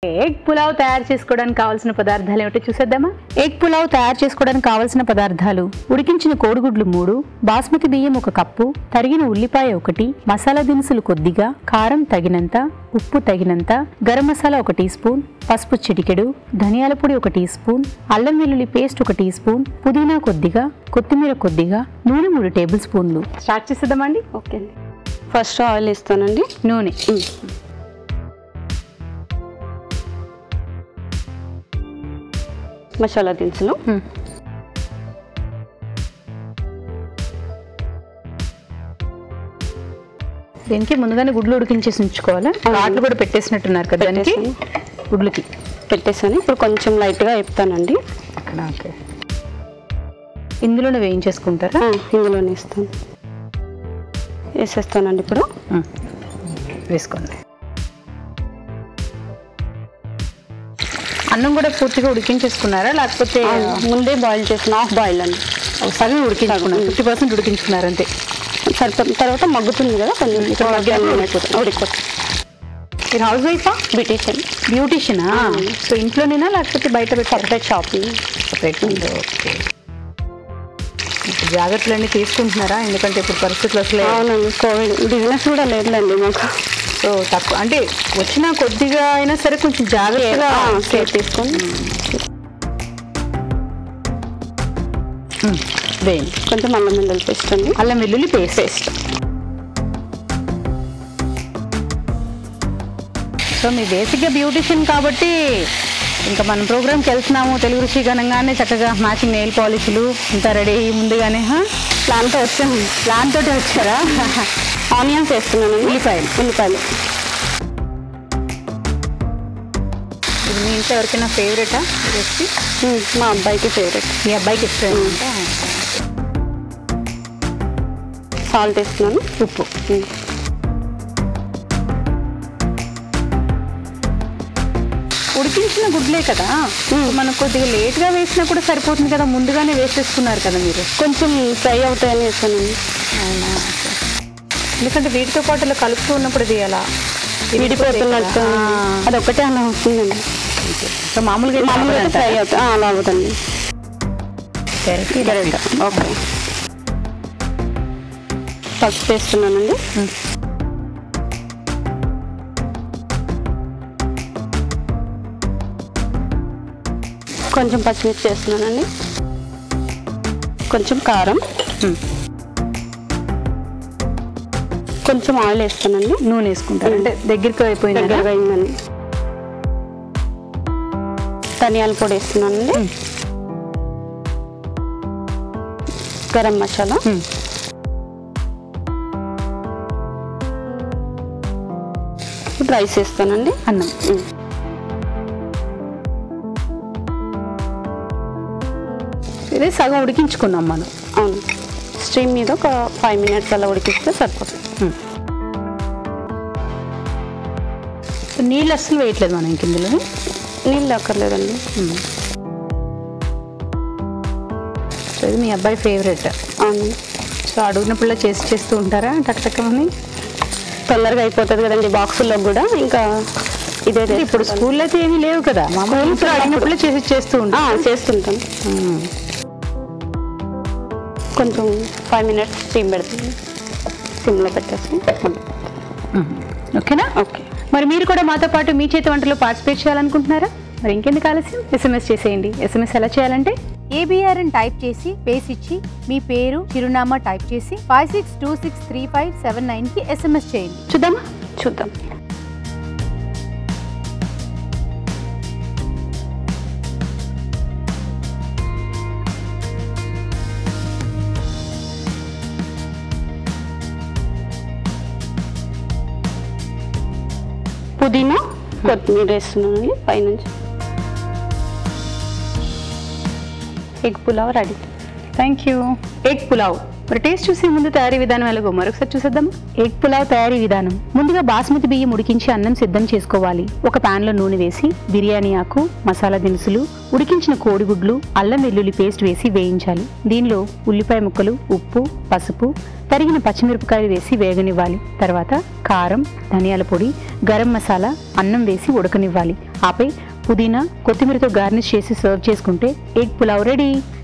Egg pulao తయారు చేసుకోవడానికి కావాల్సిన పదార్థాలు ఏమిటో చూసేద్దామా ఎగ్ పులావ్ తయారు చేసుకోవడానికి కావాల్సిన పదార్థాలు ఉడికించిన కోడిగుడ్లు మూడు బాస్మతి బియ్యం ఒక కప్పు తరిగిన ఉల్లిపాయ ఒకటి మసాలా దినుసులు కొద్దిగా కారం తగినంత ఉప్పు తగినంత గరం మసాలా ఒక టీ స్పూన్ పసుపు చిటికెడు ధనియాల పొడి ఒక టీ స్పూన్ అల్లం వెల్లుల్లి పేస్ట్ ఒక టీ స్పూన్ పుదీనా కొద్దిగా కొత్తిమీర కొద్దిగా నూనె మూడు టేబుల్ స్పూన్లు స్టార్ట్ చేసేద్దామండి ఓకే అండి ఫస్ట్ ఆయిల్ ఇస్తానండి నూనె మసాలా దినుసులు మ్మ్. దీనికి ముందుగానే గుడ్లు ఉడికించేసి ఉంచుకోవాలా రాట్లు కూడా పెట్టేసినట్టున్నారు కదా దానికి గుడ్లకి పెట్టేసాను ఇప్పుడు కొంచెం లైట్గా వేపుతానండి ఓకే ఇందులోనే వేయించేసుకుంటారా ఆ, ఇందులోనే ఇస్తాను వేసేస్తానండి ఇప్పుడు ఉమ్. వేసుకోండి అన్నం కూడా పూర్తిగా ఉడికించేసుకున్నారా లేకపోతే ఆ, ముందే బాయిల్ చేసిన హాఫ్ బాయిల్ అండి సగం ఉడికించుకున్నారు ఫిఫ్టీ పర్సెంట్ ఉడికించుకున్నారు అంతే సరిపోతుంది తర్వాత మగ్గుతుంది కదా కొంచెం ఇక్కడ మగ్గినప్పుడు ఉడికిపోతుంది. ఉడికిపోతుంది మీరు హౌస్ వైఫా బ్యూటీషియన్ బ్యూటిషియనా సో ఇంట్లోనేనా లేకపోతే బయట పెట్టారు సపరేట్ షాపింగ్ సపరేట్ ఉంది ఓకే జాగ్రత్తలన్నీ తీసుకుంటున్నారా ఎందుకంటే ఇప్పుడు పరిస్థితులు అసలే అవునండి కోవిడ్ బిజినెస్ కూడా లేదులేండి మాకు సో తక్కువ అంటే వచ్చిన కొద్దిగా అయినా సరే కొంచెం జాగ్రత్తగా కేర్ తీసుకొని ఉమ్, వేయండి కొంచెం అల్లం వెల్లుల్లి పేస్ట్ అండి అల్లం వెల్లుల్లి పేస్ట్ పేస్ట్ సో మీ బేసిక్గా బ్యూటిషియన్ కాబట్టి ఇంకా మనం ప్రోగ్రామ్కి వెళ్తున్నాము తెలుగు రుచి ఘనంగానే చక్కగా మ్యాచింగ్ నెయిల్ పాలిష్లు ఇంత రెడీ అయ్యి ముందుగానే హా? ప్లాన్తో వచ్చాము ప్లాన్ తోటి వచ్చారా ఆనియన్స్ వేస్తున్నాను ఉల్లిపాయలు. ఉల్లిపాయలు ఇది మీ ఇంట్లో ఎవరికైనా ఫేవరెటా రెసిపీ ఉమ్, మా అబ్బాయికి ఫేవరెట్ మీ అబ్బాయికి ఇష్టం సాల్ట్ వేస్తున్నాను ఉప్పు ఉమ్. ఉడికించిన గుడ్లే కదా మనం కొద్దిగా లేట్గా వేసినా కూడా సరిపోతుంది కదా ముందుగానే వేసేసుకున్నారు కదా మీరు కొంచెం ఫ్రై అవుతాయని వేసానండి అవునా ఎందుకంటే వీటితో పాటు ఇలా కలుపుతూ ఉన్నప్పుడు ఇది అలా విడిపోతున్నట్టు అది ఒకటే అలా వస్తుందండి సో మామూలుగా అయితే మామూలుగా అవ్వదంట. ఫ్రై అవుతుంది ఆ, అలా అవుతుంది Correct. కరెక్ట్ ఓకే పసుపు వేస్తున్నానండి ఉమ్. కొంచెం పచ్చిమిర్చి వేస్తున్నానండి కొంచెం కారం ఉమ్. కొంచెం ఆయిల్ వేస్తానండి నూనె వేసుకుంటారు అంటే దగ్గరికి అయిపోయింది దగ్గరగా అయిందండి ధనియాల పొడి వేస్తున్నానండి గరం మసాలా ఇప్పుడు రైస్ వేస్తానండి అన్నం ఉమ్. ఇదే సగం ఉడికించుకున్నాం మనం అవును స్టీమ్ మీద ఒక ఫైవ్ మినిట్స్ అలా ఉడికిస్తే సరిపోతుంది సో నీళ్ళు అస్సలు వేయట్లేదు మనం ఇంక ఇందులో నీళ్ళు అక్కర్లేదండి సో ఇది మీ అబ్బాయి ఫేవరెట్ అవును సో అడుగునప్పుడు చేసి చేస్తూ ఉంటారా టక్టక్కమని తొందరగా అయిపోతుంది కదండి బాక్సుల్లో కూడా ఇంకా ఇదే అంటే ఇప్పుడు స్కూల్లో అయితే ఏమీ లేవు కదా మామూలు ఇప్పుడు అడిగినప్పుడు చేసి చేస్తూ ఉంటాం ఆ, చేస్తుంటాం కొంచెం ఫైవ్ మినిట్స్ స్టీమ్ పెడుతుంది సిమ్లో పెట్టేసి ఓకేనా ఓకే మరి మీరు కూడా మాతో పాటు మీ చేతి వంటలో పార్టిసిపేట్ చేయాలనుకుంటున్నారా మరి ఇంకెందుకు ఆలస్యం ఎస్ఎంఎస్ చేసేయండి ఎస్ఎంఎస్ ఎలా చేయాలంటే ఏబిఆర్ అని టైప్ చేసి పేస్ ఇచ్చి మీ పేరు చిరునామా టైప్ చేసి five six two six three five seven నైన్కి ఎస్ఎంఎస్ చేయండి చూద్దామా చూద్దాం పుదీనా కొత్తిమీర వేస్తున్నానండి పైనుంచి egg pulao ready thank you egg pulao మరి టేస్ట్ చూసే ముందు తయారీ విధానం ఎలాగో మరొకసారి చూసేద్దామా ఎగ్ పులావ్ తయారీ విధానం ముందుగా బాస్మతి బియ్యం ఉడికించి అన్నం సిద్ధం చేసుకోవాలి ఒక పాన్ లో నూనె వేసి బిర్యానీ ఆకు మసాలా దినుసులు ఉడికించిన కోడిగుడ్లు అల్లం వెల్లుల్లి పేస్ట్ వేసి వేయించాలి దీనిలో ఉల్లిపాయ ముక్కలు ఉప్పు పసుపు తరిగిన పచ్చిమిరపకాయలు వేసి వేగనివ్వాలి తర్వాత కారం ధనియాల పొడి గరం మసాలా అన్నం వేసి ఉడకనివ్వాలి ఆపై పుదీనా కొత్తిమీరతో గార్నిష్ చేసి సర్వ్ చేసుకుంటే ఎగ్ పులావ్ రెడీ